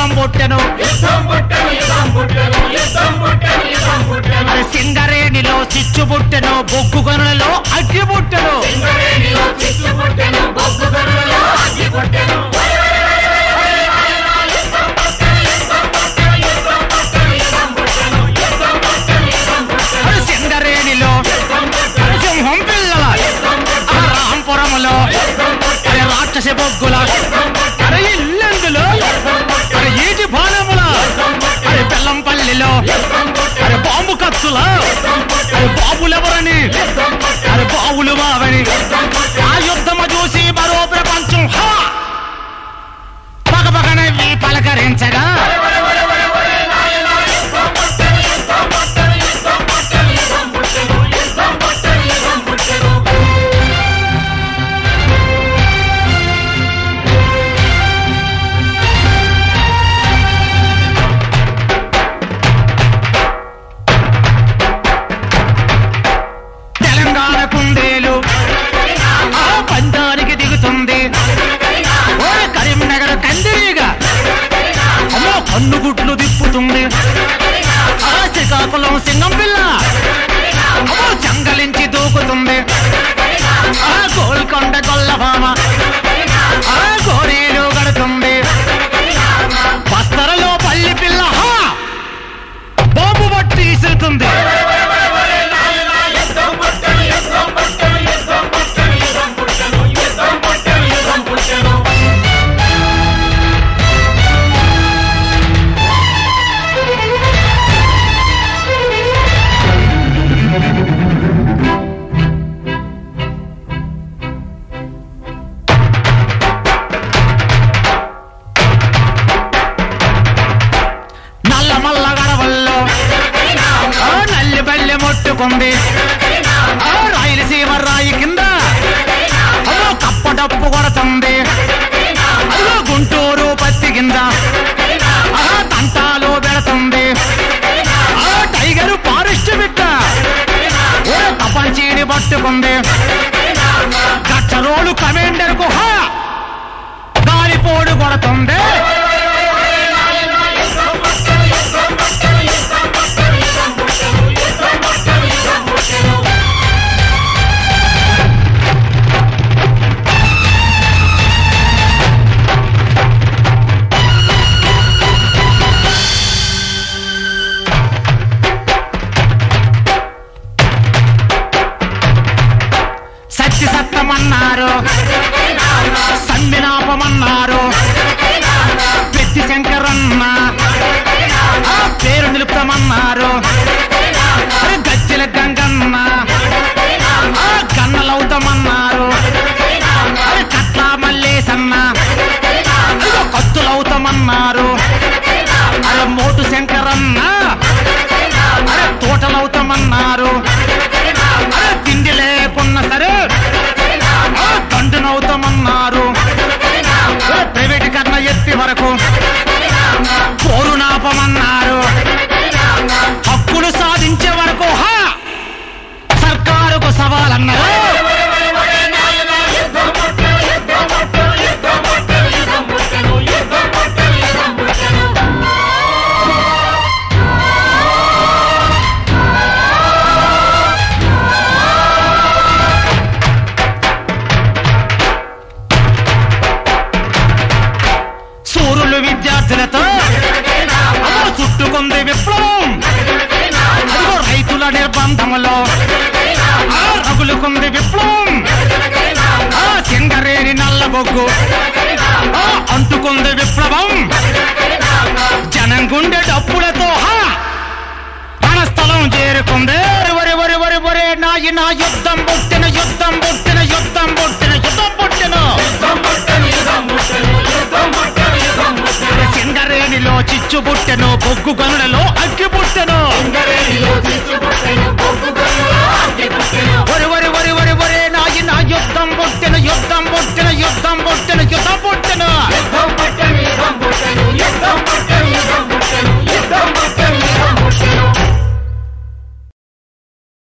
యుద్ధం పుట్టెను మరి సింగరేణిలో చిచ్చు పుట్టెను బొగ్గు గనులలో అగ్గి పుట్టెను మరి సింగరేణిలో సింహం పిల్లల ఆ రాంపురములో అరే రాక్షస బొగ్గుల అరే ఇల్లెందులో అరే ఈటి బాణముల అరే బెల్లంపల్లిలో అరే బాంబు కత్తుల అరే బాబులెవరని అరే బావులు మావని ఆ యుద్ధము చూసి మరో ప్రపంచం హా పగపగనవి పలకరించగా తెలంగాణ కుందేలు ఆ పంచానికి దిగుతుంది ఓ కరీంనగర్ కందిరీగా అమ్మో కన్నుగుట్లు తిప్పుతుంది ఆ శ్రీకాకుళం సింగం పిల్ల అమ్మో చంగలించి దూకుతుంది ఆ గోల్కొండ గొల్లభామ ఆ గోరీలు గడుతుంది బస్తరలో పల్లి పిల్ల హా! బాంబు బట్టి ఇసురుతుంది నల్ల మల్ల గడవల్లో ఆ నల్లి బల్లె మొట్టుకుంది ఆ రాయలసీమ రాయి కింద అదో కప్ప డప్పు కొడుతుంది అదో గుంటూరు పత్తి కింద ఆ తంటాలు పెడుతుంది ఆ టైగరు ఫారెస్ట్ బిడ్డ ఓ తపంచీని పట్టుకుంది గచ్చరోలు కమాండర్ గుహ గాలిపోడు కొడుతుంది సత్య సత్తమన్నారు సమ్మినాపమన్నారు పెద్ది శంకరన్న ఆ పేరు నిలుపుతామన్నారు అరే గజ్జల గంగన్న ఆ గన్నలవుతామన్నారు అరే కట్ల మల్లేసన్న అదిగో కత్తులవుతామన్నారు అరే మోటు శంకరన్న అరే తోటలవుతామన్నారు అరే తిండి లేకున్నా సరే ఆ తండ్రినవుతామన్నారు అరే ప్రైవేట్ కన్నా ఎత్తి వరకు పోరు నాపమన్నారు హక్కులు సాధించే వరకు హా సర్కారుకు సవాలన్నారు సూర్యులు విద్యార్థులతో అదో చుట్టుకుంది విప్లవం అదిగో రైతుల నిర్బంధములో ఆ రగులుకుంది విప్లవం ఆ సింగరేణి నల్ల బొగ్గు ఆ అంటుకుంది విప్లవం జనం గుండె డప్పులతో హా రణస్థలం చేరుకుంది వరి వరి వరి వరి నాయి నా యుద్ధం పుట్టిన యుద్ధం పుట్టిన యుద్ధం పుట్టిన యుద్ధం పుట్టిన సింగరేణిలో చిచ్చు పుట్టెను బొగ్గు గనులలో అగ్గి